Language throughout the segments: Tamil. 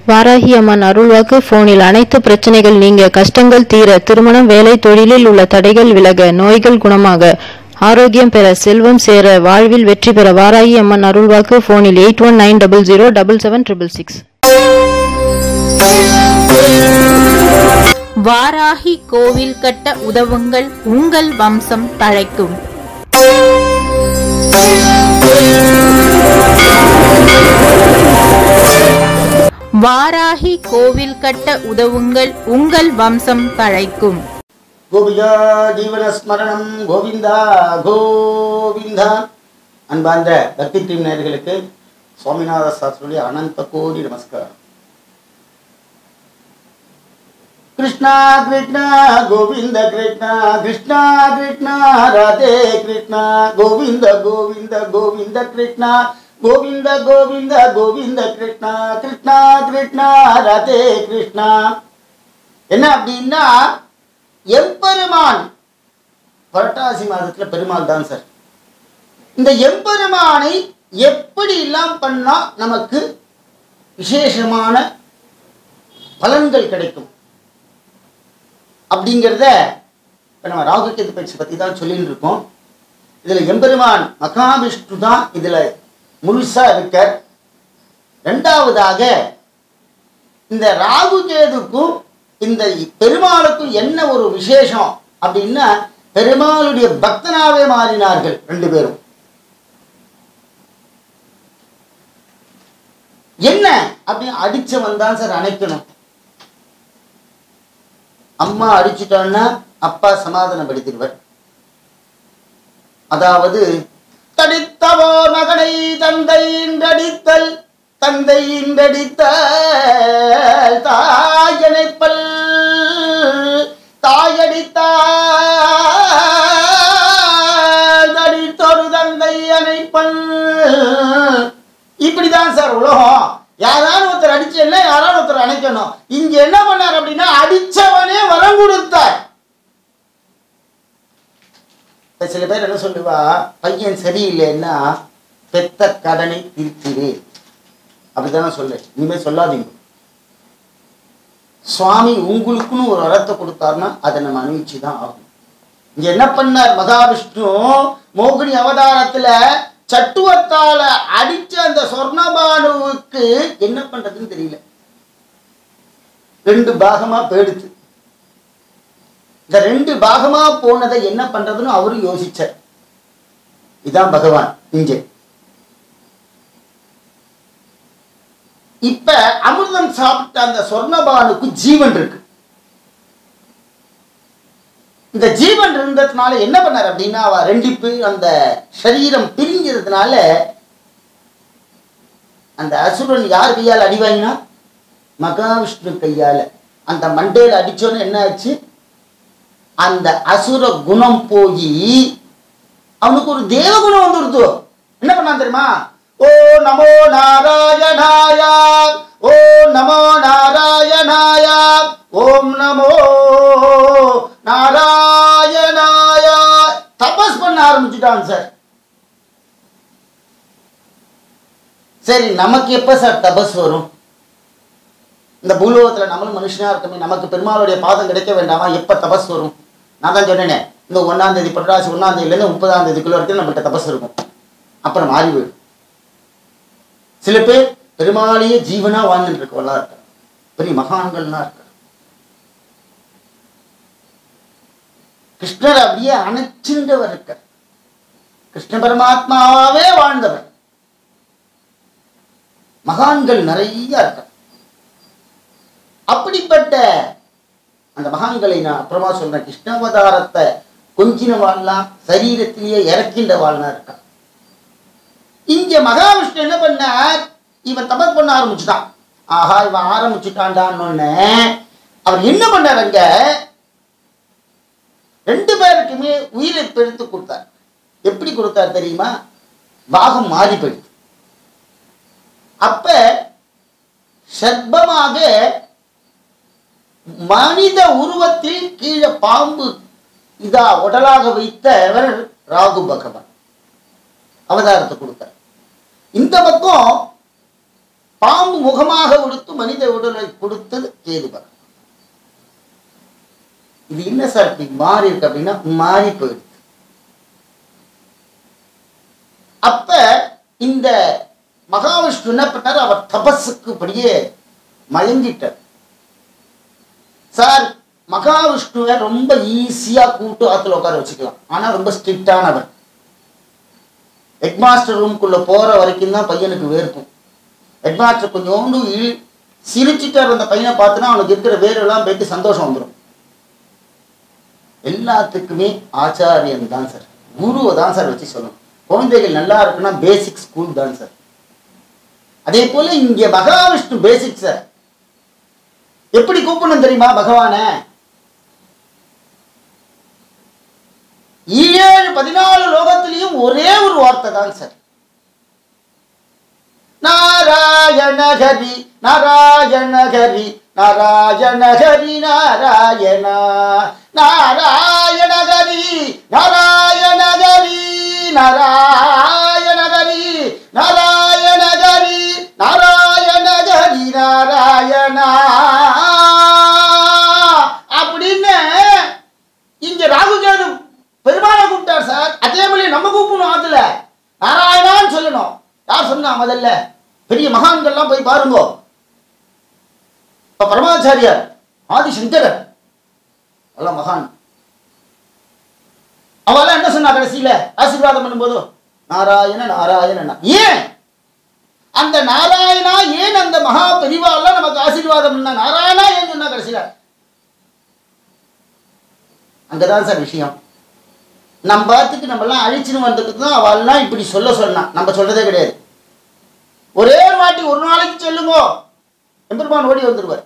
வாராகி அம்மன் அருள்வாக்கு போனில் அனைத்து பிரச்சனைகள் நீங்க கஷ்டங்கள் தீர திருமணம் வேலை தொழிலில் உள்ள தடைகள் விலக நோய்கள் குணமாக ஆரோக்கியம் பெற செல்வம் சேர வாழ்வில் வெற்றி பெற வாராகி அம்மன் அருள்வாக்கு போனில் eight one nine double zero double seven triple six Varahi கோவில் கட்ட உதவுங்கள் உங்கள் வம்சம் தழைக்கும் வாராகி கோவில் கட்ட உதவுங்கள் உங்கள் வம்சம் தழைக்கும் கோபிகா ஜீவனஸ்மரணம் கோவிந்தா கோவிந்தா அன்பார்ந்த பக்தி டீம் நேயர்களுக்கு சுவாமிநாத சாஸ்திரியுடைய அனந்த கோடி நமஸ்காரம் கிருஷ்ணா கிருஷ்ணா கோவிந்த கிருஷ்ணா கிருஷ்ணா கிருஷ்ணா ராதே கிருஷ்ணா கோவிந்த கோவிந்த கோவிந்த கிருஷ்ணா கோவிந்த கோவிந்த கோவிந்த கிருஷ்ணா கிருஷ்ணா கிருஷ்ணா ராதே கிருஷ்ணா என்ன அப்படின்னா எம்பெருமான் புரட்டாசி மாதத்துல பெருமாள் தான் சார் இந்த எம்பெருமானை எப்படி எல்லாம் பண்ணா நமக்கு விசேஷமான பலன்கள் கிடைக்கும் அப்படிங்கிறத இப்போ நம்ம ராகுகேது பயிற்சி பற்றி தான் சொல்லிட்டு இருக்கோம் இதில் எம்பெருமான் மகாவிஷ்ணு தான் இதில் முழுசாக இருக்கார் ரெண்டாவதாக இந்த ராகுகேதுக்கும் இந்த பெருமாளுக்கும் என்ன ஒரு விசேஷம் அப்படின்னா பெருமாளுடைய பக்தனாவே மாறினார்கள் ரெண்டு பேரும் என்ன அப்படின்னு அடிச்சவன் தான் சார் அணைக்கணும் அம்மா அடிச்சுட்டான்னா அப்பா சமாதானப்படுத்திடுவர் அதாவது தடித்தவோ மகனை தந்தை அடித்தல் தந்தை அடித்தல் தாயணைப்பல் தாயடித்தால் தடித்தொரு தந்தை அணைப்பல் இப்படிதான் சார் உலகம் யாராவது ஒருத்தர் அடிச்சேன்னா யாராவது ஒருத்தர் அணைக்கணும் இங்க என்ன பண்ணார் அப்படின்னா அடிச்சவனே வரம் கொடுத்தார் இப்ப சில பேர் என்ன சொல்லுவா பையன் சரியில்லைன்னா பெத்த கடனை தீர்த்திரு அப்படித்தானே சொல்லு இனிமே சொல்லாதீங்க சுவாமி உங்களுக்குன்னு ஒரு வரத்தை கொடுத்தாருன்னா அதை நம்ம அணிவிச்சு தான் ஆகும் இங்க என்ன பண்ணார் மகாவிஷ்ணு மோகினி அவதாரத்துல சட்டுவத்தால அடிச்ச அந்த சொர்ணபானுவுக்கு என்ன பண்றதுன்னு தெரியல ரெண்டு பாகமா போயிடுது இந்த ரெண்டு பாகமா போனதை என்ன பண்றதுன்னு அவரு யோசிச்சார் இதான் பகவான் இங்கே இப்ப அமிர்தம் சாப்பிட்ட அந்த சொர்ணபானுக்கு ஜீவன் இருக்கு இந்த ஜீவன் இருந்ததுனால என்ன பண்ணார் அப்படின்னா அவ ரெண்டு பேர் அந்த சரீரம் பிரிஞ்சதுனால அந்த அசுரன் யார் கையால் அடி வாங்கினா மகாவிஷ்ணு கையால அந்த மண்டையில அடிச்சோன்னு என்ன ஆச்சு அந்த அசுர குணம் போய் அவனுக்கு ஒரு தேவகுணம் வந்துருது என்ன பண்ணான் தெரியுமா ஓ நமோ நாராயணாய ஓ நமோ நாராயணாய ஓம் நமோ நாராயணாய தபஸ் பண்ண ஆரம்பிச்சுட்டான் சார் சரி நமக்கு எப்ப சார் தபஸ் வரும் இந்த பூலோகத்துல நம்மளும் மனுஷனா இருக்கமே நமக்கு பெருமாளுடைய பாதம் கிடைக்க வேண்டாமா எப்ப தபஸ் வரும் நான் தான் சொன்னேனே இந்த ஒன்னாம் தேதி புரட்டாசி ஒன்னாம் தேதியிலேருந்து முப்பதாம் தேதிக்குள்ள வரைக்கும் நம்மகிட்ட தபஸ் இருக்கும் அப்புறம் மாறி போயிடும் சில பேர் பெருமாளையே ஜீவனா வாழ்ந்துட்டு இருக்கவெல்லாம் இருக்காங்க பெரிய மகான்கள்லாம் இருக்காங்க கிருஷ்ணர் அப்படியே அணைச்சுண்டவர் இருக்க கிருஷ்ண பரமாத்மாவே வாழ்ந்தவர் மகான்கள் நிறைய இருக்காங்க அப்படிப்பட்ட அந்த மகான்களை நான் அப்புறமா சொல்றேன் கிருஷ்ணாவதாரத்தை கொஞ்சின வாழலாம் சரீரத்திலேயே இறக்கின்ற வாழ்னா இருக்கான் இங்க மகாவிஷ்ணு என்ன பண்ணார் இவன் தபஸ் பண்ண ஆரம்பிச்சுட்டான் ஆஹா இவன் ஆரம்பிச்சுட்டான்டான்னு அவர் என்ன பண்ணார் அங்க ரெண்டு பேருக்குமே உயிரை பெருத்து கொடுத்தார் எப்படி கொடுத்தார் தெரியுமா பாகம் மாறி போயிடுது அப்ப சர்ப்பமாக மனித உருவத்தில் கீழே பாம்பு இதா உடலாக வைத்தவர் ராகு பகவான் அவதாரத்தை கொடுத்தார் இந்த பக்கம் பாம்பு முகமாக கொடுத்து மனித உடலை கொடுத்தது கேது பகவான் இது என்ன சார் இப்படி மாறி இருக்கு அப்படின்னா மாறி போயிடுது அப்ப இந்த மகாவிஷ்ணு என்ன பண்ணார் அவர் தபஸுக்கு படியே மயங்கிட்டார் சார் மகாவிஷ்ணுவை ரொம்ப ஈஸியா கூட்டு ஆத்துல உட்கார வச்சுக்கலாம் ஆனா ரொம்ப ஸ்ட்ரிக்டானவர் ஹெட்மாஸ்டர் ரூம்குள்ள போற வரைக்கும் தான் பையனுக்கு வேர்க்கும் ஹெட்மாஸ்டர் கொஞ்சோண்டு இழு- சிரிச்சுட்டு அந்த பையனை பார்த்துனா அவனுக்கு இருக்கிற வேரெல்லாம் போயிட்டு சந்தோஷம் வந்துடும் எல்லாத்துக்குமே ஆச்சாரியன் தான் சார் குருவை தான் சார் வச்சு சொல்லணும் குழந்தைகள் நல்லா இருக்குன்னா பேசிக் ஸ்கூல் தான் சார் அதே போல இங்க மகாவிஷ்ணு பேசிக் சார் எப்படி கூப்பிடணும் தெரியுமா பகவான ஏழு பதினாலு லோகத்திலையும் ஒரே ஒரு வார்த்தை தான் சார் நாராயண ஹரி நாராயண ஹரி நாராயண ஹரி நாராயண நாராயண ஹரி நாராயண ஹரி நாராயண ஹரி நாராயண ஹரி நாராயண ஹரி நாராயணா அப்படின்னு இங்க ராகுகேது பெருமாளை கூப்பிட்டார் சார் அதே மாதிரி நம்ம கூப்பிடணும் ஆத்துல நாராயணான்னு சொல்லணும் யார் சொன்னா முதல்ல பெரிய மகான்கள்லாம் போய் பாருங்க இப்ப பரமாச்சாரியார் ஆதிசங்கரர் எல்லாம் மகான் அவெல்லாம் என்ன சொன்னா கடைசியில ஆசீர்வாதம் பண்ணும்போது நாராயண நாராயண ஏன் அந்த நாராயணா ஏன் அந்த மகா பெரிவாலாம் நமக்கு ஆசீர்வாதம் பண்ண நாராயணா ஏன் சொன்னா கடைசியில அங்கதான் சார் விஷயம் நம்ம பார்த்துட்டு நம்மலாம் அழிச்சுன்னு வந்ததுக்கு தான் அவள்லாம் இப்படி சொல்ல சொன்னான் நம்ம சொல்றதே கிடையாது ஒரே வாட்டி ஒரு நாளைக்கு சொல்லுங்க எம்பெருமான் ஓடி வந்துருவார்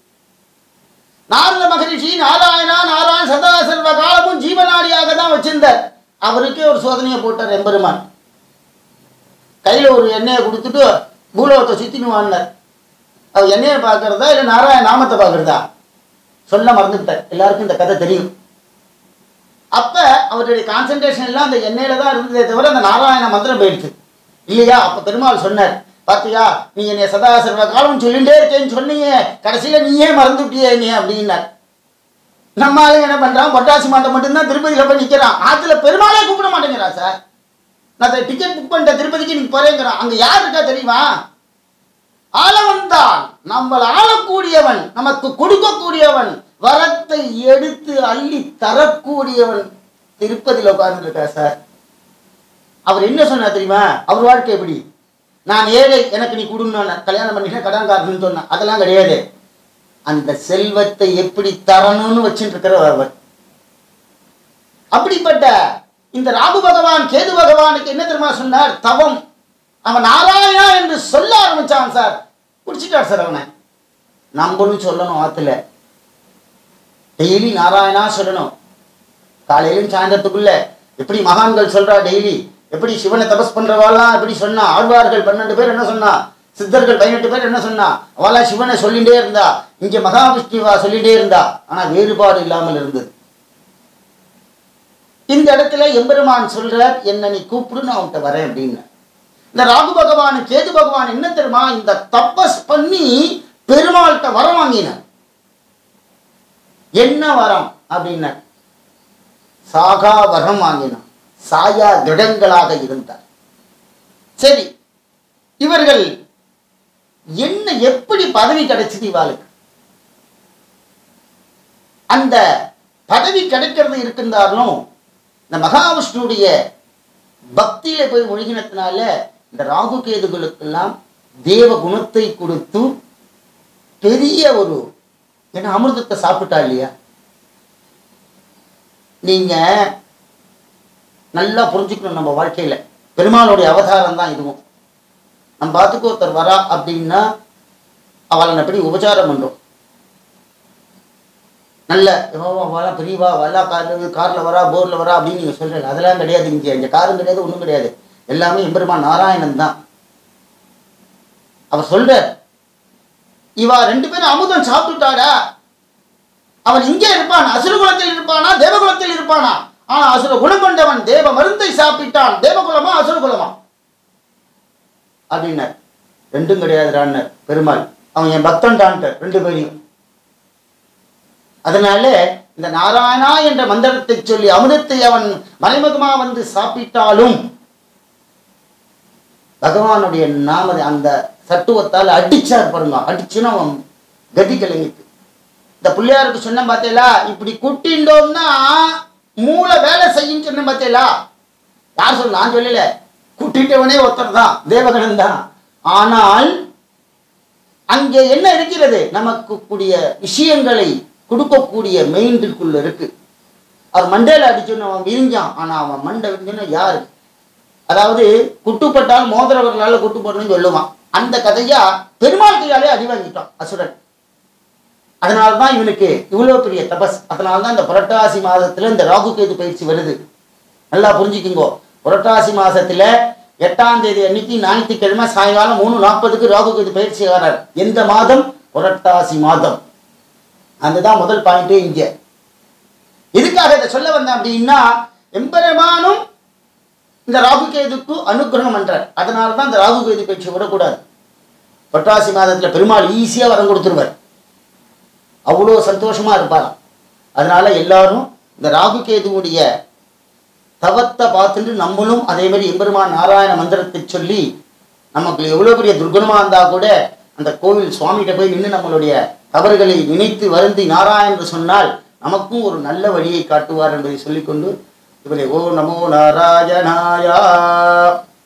நாரத மகரிஷி நாராயணா நாராயண சதா சர்வ காலமும் ஜீவனாடியாக தான் வச்சிருந்தார் அவருக்கே ஒரு சோதனையை போட்டார் எம்பெருமான் கையில ஒரு எண்ணெயை கொடுத்துட்டு பூலோகத்தை சுத்தின்னு வாங்கினார் அவர் எண்ணெயை பார்க்கறதா இல்லை நாராயண நாமத்தை பார்க்கறதா சொல்ல மறந்துவிட்டார் எல்லாருக்கும் இந்த கதை தெரியும் அப்ப அவருடைய கான்சென்ட்ரேஷன் எல்லாம் அந்த எண்ணெயில தான் இருந்ததே தவிர அந்த நாராயண மந்திரம் போயிடுச்சு இல்லையா அப்ப பெருமாள் சொன்னார் பாத்தியா நீ என்னை சதா சர்வ காலம் சொல்லிட்டே இருக்கேன்னு சொன்னீங்க கடைசியில நீயே மறந்துட்டியே நீ அப்படின்னார் நம்ம ஆளுங்க என்ன பண்றான் பொட்டாசி மாட்டை மட்டும்தான் திருப்பதியில போய் நிக்கிறான் ஆத்துல பெருமாளே கூப்பிட மாட்டேங்கிறான் சார் நான் டிக்கெட் புக் பண்ணிட்ட திருப்பதிக்கு நீ போறேங்கிறான் அங்க யார் இருக்கா தெரியுமா ஆளவன் தான் நம்மளை ஆளக்கூடியவன் நமக்கு கொடுக்கக்கூடியவன் வரத்தை எடுத்து அள்ளி தரக்கூடியவன் திருப்பதியில் உட்கார்ந்துருக்கா சார் அவர் என்ன சொன்னார் தெரியுமா அவர் வாழ்க்கை எப்படி நான் ஏழை எனக்கு நீ கொடுன்னு கல்யாணம் பண்ணிக்க கடன்காரன்னு சொன்னேன் அதெல்லாம் கிடையாது அந்த செல்வத்தை எப்படி தரணும்னு வச்சுட்டு இருக்கிறவர் அவர் அப்படிப்பட்ட இந்த ராகு பகவான் கேது பகவானுக்கு என்ன தெரியுமா சொன்னார் தவம் அவன் நாராயணா என்று சொல்ல ஆரம்பிச்சான் சார் குடிச்சிட்டார் சார் அவனை நம்மளும் சொல்லணும் ஆத்துல டெய்லி நாராயணா சொல்லணும் காலையிலும் சாயந்தரத்துக்குள்ள எப்படி மகான்கள் சொல்றா டெய்லி எப்படி சிவனை தபஸ் பண்றவாள்லாம் எப்படி சொன்னா ஆழ்வார்கள் பன்னெண்டு பேர் என்ன சொன்னா சித்தர்கள் பதினெட்டு பேர் என்ன சொன்னா அவெல்லாம் சிவனை சொல்லிட்டே இருந்தா இங்க மகாவிஷ்ணுவா சொல்லிட்டே இருந்தா ஆனா வேறுபாடு இல்லாமல் இருந்தது இந்த இடத்துல எம்பெருமான் சொல்றார் என்ன நீ கூப்பிடு நான் அவன்கிட்ட வரேன் அப்படின்னு இந்த ராகு பகவான் கேது பகவான் என்ன தெரியுமா இந்த தபஸ் பண்ணி பெருமாள்கிட்ட வரம் வாங்கினார் என்ன வரம் அப்படின்னார் சாகா வரம் வாங்கினான் சாயா திடங்களாக இருந்தார் சரி இவர்கள் என்ன எப்படி பதவி கிடைச்சது இவாளுக்கு அந்த பதவி கிடைக்கிறது இருக்கின்றாலும் இந்த மகாவிஷ்ணுடைய பக்தியில போய் ஒழுகினத்தினால இந்த ராகு கேதுகளுக்கெல்லாம் தேவ குணத்தை கொடுத்து பெரிய ஒரு ஏன்னா அமிர்தத்தை சாப்பிட்டா இல்லையா நீங்க நல்லா புரிஞ்சுக்கணும் நம்ம வாழ்க்கையில பெருமாளுடைய அவதாரம் தான் இதுவும் நம்ம பார்த்துக்கு ஒருத்தர் வரா அப்படின்னா அவளை எப்படி உபச்சாரம் பண்றோம் நல்ல வரா பெரியவா வரா கார் கார்ல வரா போர்ல வரா அப்படின்னு நீங்க சொல்றீங்க அதெல்லாம் கிடையாது இங்க இங்க காரும் கிடையாது ஒண்ணும் கிடையாது எல்லாமே எம்பெருமான் நாராயணன் தான் அவர் சொல்ற இவா ரெண்டு பேரும் அமுதம் சாப்பிட்டுட்டாடா அவன் இங்கே இருப்பான் அசுரகுலத்தில் இருப்பானா தேவகுலத்தில் இருப்பானா ஆனா அசுர குணம் கொண்டவன் தேவ மருந்தை சாப்பிட்டான் தேவகுலமா அசுரகுலமா அப்படின்னார் ரெண்டும் கிடையாதுடான்னு பெருமாள் அவன் என் பக்தன்டான்ட்டு ரெண்டு பேரையும் அதனால இந்த நாராயணா என்ற மந்திரத்தை சொல்லி அமிர்தத்தை அவன் மறைமுகமா வந்து சாப்பிட்டாலும் பகவானுடைய நாம அந்த சட்டுவத்தால் அடிச்சார் பாருங்க அடிச்சுன்னா அவன் கதி கலங்கிட்டு இந்த பிள்ளையாருக்கு சொன்ன பார்த்தீங்களா இப்படி கூட்டிண்டோம்னா மூளை வேலை செய்யும் சொன்ன பார்த்தீங்களா யார் சொல்ல நான் சொல்லல கூட்டிட்டவனே ஒருத்தர் தான் தேவகணன் தான் ஆனால் அங்கே என்ன இருக்கிறது நமக்கு கூடிய விஷயங்களை கொடுக்கக்கூடிய மெயின்டுக்குள்ள இருக்கு அவர் மண்டையில அடிச்சோன்னு அவன் விரிஞ்சான் ஆனா அவன் மண்டை விரிஞ்சோன்னா யாரு அதாவது குட்டுப்பட்டால் மோதிரவர்களால குட்டு போடணும்னு சொல்லுவான் அந்த கதையா பெருமாள் கையாலே அடி வாங்கிட்டான் அசுரன் அதனால தான் இவனுக்கு இவ்வளோ பெரிய தபஸ் அதனால தான் இந்த புரட்டாசி மாதத்துல இந்த ராகு கேது பயிற்சி வருது நல்லா புரிஞ்சுக்குங்கோ புரட்டாசி மாசத்துல எட்டாம் தேதி அன்னைக்கு ஞாயிற்றுக்கிழமை சாயங்காலம் மூணு நாற்பதுக்கு ராகு கேது பயிற்சி வரார் எந்த மாதம் புரட்டாசி மாதம் அதுதான் முதல் பாயிண்டே இங்க எதுக்காக இதை சொல்ல வந்தேன் அப்படின்னா எம்பெருமானும் இந்த ராகு கேதுக்கு அனுகிரகம் பண்றார் அதனால தான் இந்த ராகு கேது பயிற்சி விடக்கூடாது புரட்டாசி மாதத்துல பெருமாள் ஈஸியா வரம் கொடுத்துருவார் அவ்வளோ சந்தோஷமா இருப்பாராம் அதனால எல்லாரும் இந்த ராகு கேதுவுடைய தவத்தை பார்த்துட்டு நம்மளும் அதே மாதிரி எம்பெருமான் நாராயண மந்திரத்தை சொல்லி நமக்கு எவ்வளோ பெரிய துர்குணமாக இருந்தால் கூட அந்த கோவில் சுவாமிகிட்ட போய் நின்று நம்மளுடைய தவறுகளை நினைத்து வருந்தி நாராயண் என்று சொன்னால் நமக்கும் ஒரு நல்ல வழியை காட்டுவார் என்பதை சொல்லிக்கொண்டு இவரை ஓ நமோ நாராயணாயா